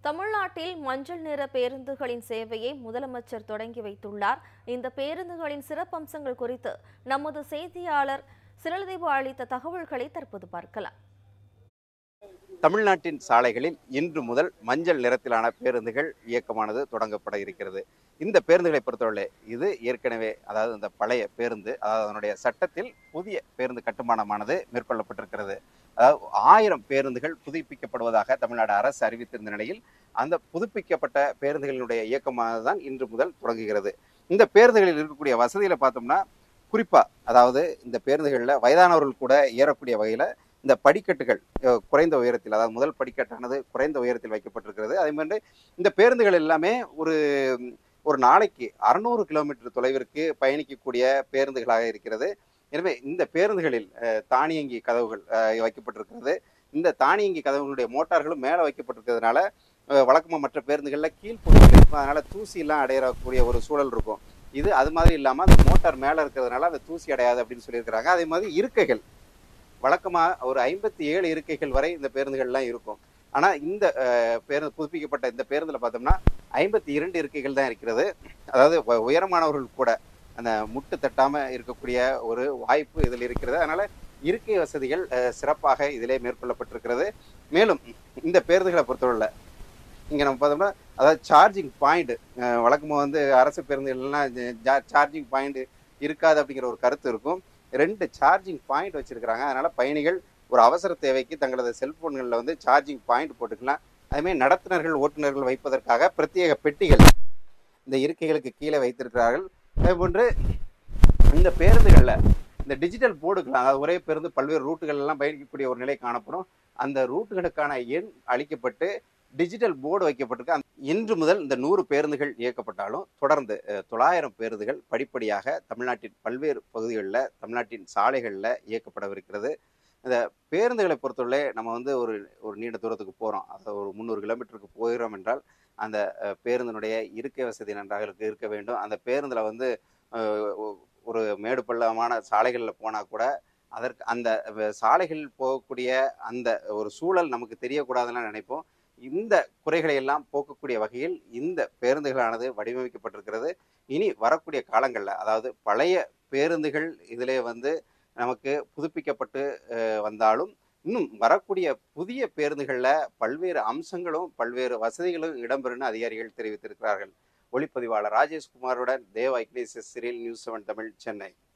தமிழ்நாட்டில் மஞ்சள் நிற பேருந்துகளின் சேவையை முதலமைச்சர் தொடங்கி வைத்துள்ளார் இந்த பேருந்துகளின் சிறப்பம்சங்கள் குறித்து நமது செய்தியாளர் சிரல்தீபு அளித்த தகவல்களை தற்போது பார்க்கலாம் தமிழ்நாட்டின் சாலைகளில் இன்று முதல் மஞ்சள் நிறத்திலான பேருந்துகள் இயக்கமானது தொடங்கப்பட இருக்கிறது இந்த பேருந்துகளை பொறுத்தவரை இது ஏற்கனவே அதாவது இந்த பழைய பேருந்து அதாவது அதனுடைய சட்டத்தில் புதிய பேருந்து கட்டுமானமானது மேற்கொள்ளப்பட்டிருக்கிறது அதாவது ஆயிரம் பேருந்துகள் புதுப்பிக்கப்படுவதாக தமிழ்நாடு அரசு அறிவித்திருந்த நிலையில் அந்த புதுப்பிக்கப்பட்ட பேருந்துகளினுடைய இயக்கமானது தான் இன்று முதல் தொடங்குகிறது இந்த பேருந்துகளில் இருக்கக்கூடிய வசதிகளை பார்த்தோம்னா குறிப்பா அதாவது இந்த பேருந்துகளில் வயதானவர்கள் கூட ஏறக்கூடிய வகையில் இந்த படிக்கட்டுகள் அஹ், குறைந்த உயரத்தில் அதாவது முதல் படிக்கட்டானது குறைந்த உயரத்தில் வைக்கப்பட்டிருக்கிறது அதே மாதிரி இந்த பேருந்துகள் எல்லாமே ஒரு ஒரு நாளைக்கு அறுநூறு கிலோமீட்டர் தொலைவிற்கு பயணிக்கக்கூடிய பேருந்துகளாக இருக்கிறது எனவே இந்த பேருந்துகளில் அஹ், தானியங்கி கதவுகள் அஹ், வைக்கப்பட்டிருக்கிறது இந்த தானியங்கி கதவுகளுடைய மோட்டார்களும் மேலே வைக்கப்பட்டிருக்கிறதுனால அஹ், வழக்கமா மற்ற பேருந்துகளில் கீழ்ப்பகுதியில் இருக்கும் அதனால தூசியெல்லாம் அடையக்கூடிய ஒரு சூழல் இருக்கும் இது அது மாதிரி இல்லாமல் அந்த மோட்டார் மேலே இருக்கிறதுனால அந்த தூசி அடையாது அப்படின்னு சொல்லியிருக்கிறாங்க அதே மாதிரி இருக்கைகள் வழக்கமாக ஒரு ஐம்பத்தி ஏழு இருக்கைகள் வரை இந்த பேருந்துகள்லாம் இருக்கும் ஆனால் இந்த அஹ், பேருந்து புதுப்பிக்கப்பட்ட இந்த பேருந்தில் பார்த்தோம்னா ஐம்பத்தி இரண்டு இருக்கைகள் தான் இருக்கிறது அதாவது உ- உயரமானவர்கள் கூட அந்த முட்டு தட்டாமல் இருக்கக்கூடிய ஒரு வாய்ப்பு இதில் இருக்கிறது அதனால இருக்கை வசதிகள் அஹ், சிறப்பாக இதிலே மேற்கொள்ளப்பட்டிருக்கிறது மேலும் இந்த பேருந்துகளை பொறுத்தவரை இங்கே நம்ம பார்த்தோம்னா அதாவது சார்ஜிங் பாயிண்ட் வழக்கமாக வந்து அரசு பேருந்துகள்லாம் சார்ஜிங் பாயிண்ட் இருக்காது அப்படிங்கிற ஒரு கருத்து இருக்கும் ரெண்டு சார்ஜிங் பாயிண்ட் வச்சிருக்கிறாங்க அதனால பயணிகள் ஒரு அவசர தேவைக்கு தங்களது செல்போன்களில் வந்து சார்ஜிங் பாயிண்ட் போட்டுக்கலாம் அதுமாதிரி நடத்துனர்கள் ஓட்டுநர்கள் வைப்பதற்காக பிரத்யேக பெட்டிகள் இந்த இருக்கைகளுக்கு கீழே வைத்திருக்கிறார்கள் அதே போன்று இந்த பேருந்துகளில் இந்த டிஜிட்டல் போர்டுகள் அதாவது ஒரே பேருந்து பல்வேறு ரூட்டுகள் எல்லாம் பயணிக்கக்கூடிய ஒரு நிலை காணப்படும் அந்த ரூட்டுகளுக்கான எண் அளிக்கப்பட்டு டிஜிட்டல் போர்டு வைக்கப்பட்டிருக்கு அந்த- இன்று முதல் இந்த நூறு பேருந்துகள் இயக்கப்பட்டாலும் தொடர்ந்து அஹ், தொள்ளாயிரம் பேருந்துகள் படிப்படியாக தமிழ்நாட்டின் பல்வேறு பகுதிகளில் தமிழ்நாட்டின் சாலைகளில் இயக்கப்படவிருக்கிறது இந்த பேருந்துகளை பொறுத்தவரை நம்ம வந்து ஒரு ஒரு நீண்ட தூரத்துக்கு போகிறோம் அது ஒரு முந்நூறு கிலோமீட்டருக்கு போகிறோம் என்றால் அந்த அஹ், பேருந்தினுடைய இருக்கை வசதி நன்றாக இருக்க இருக்க வேண்டும் அந்த பேருந்தில் வந்து அஹ், ஒ- ஒரு மேடு பள்ளமான சாலைகளில் போனால் கூட அதற்கு அந்த வ- சாலைகளில் போகக்கூடிய அந்த ஒரு சூழல் நமக்கு தெரியக்கூடாதுன்னு நினைப்போம் இந்த குறைகளை எல்லாம் போக்கக்கூடிய வகையில் இந்த பேருந்துகளானது வடிவமைக்கப்பட்டிருக்கிறது இனி வரக்கூடிய காலங்களில் அதாவது பழைய பேருந்துகள் இதிலே வந்து நமக்கு புதுப்பிக்கப்பட்டு அஹ், வந்தாலும் இன்னும் வரக்கூடிய புதிய பேருந்துகளில் பல்வேறு அம்சங்களும் பல்வேறு வசதிகளும் இடம்பெறும்னு அதிகாரிகள் தெரிவித்திருக்கிறார்கள் ஒளிப்பதிவாளர் ராஜேஷ்குமாருடன் Deva Iglesias Cyril news seven Tamil Chennai